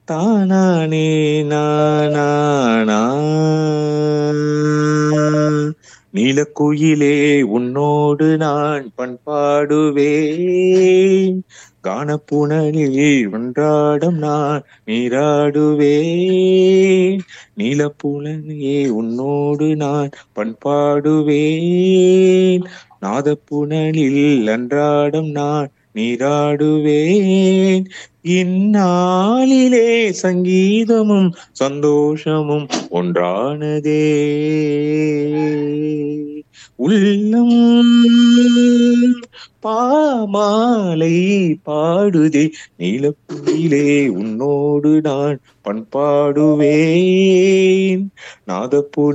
தானானே நானா நீலக்குயிலே உன்னோடு நான் பண்பாடுவேன் கானப்புணலில் ஒன்றாடம் நான் நீராடுவேன் நீலப்புலனையே உன்னோடு நான் பண்பாடுவேன் நாதப்புணலில் அன்றாடம் நான் நீராடுவேன் இந்நாளிலே சங்கீதமும் சந்தோஷமும் ஒன்றானதே உள்ளம் பாமாலை பாடுதே நீலக்குயிலே உன்னோடு நான் பண்பாடுவேன் நாதப்பு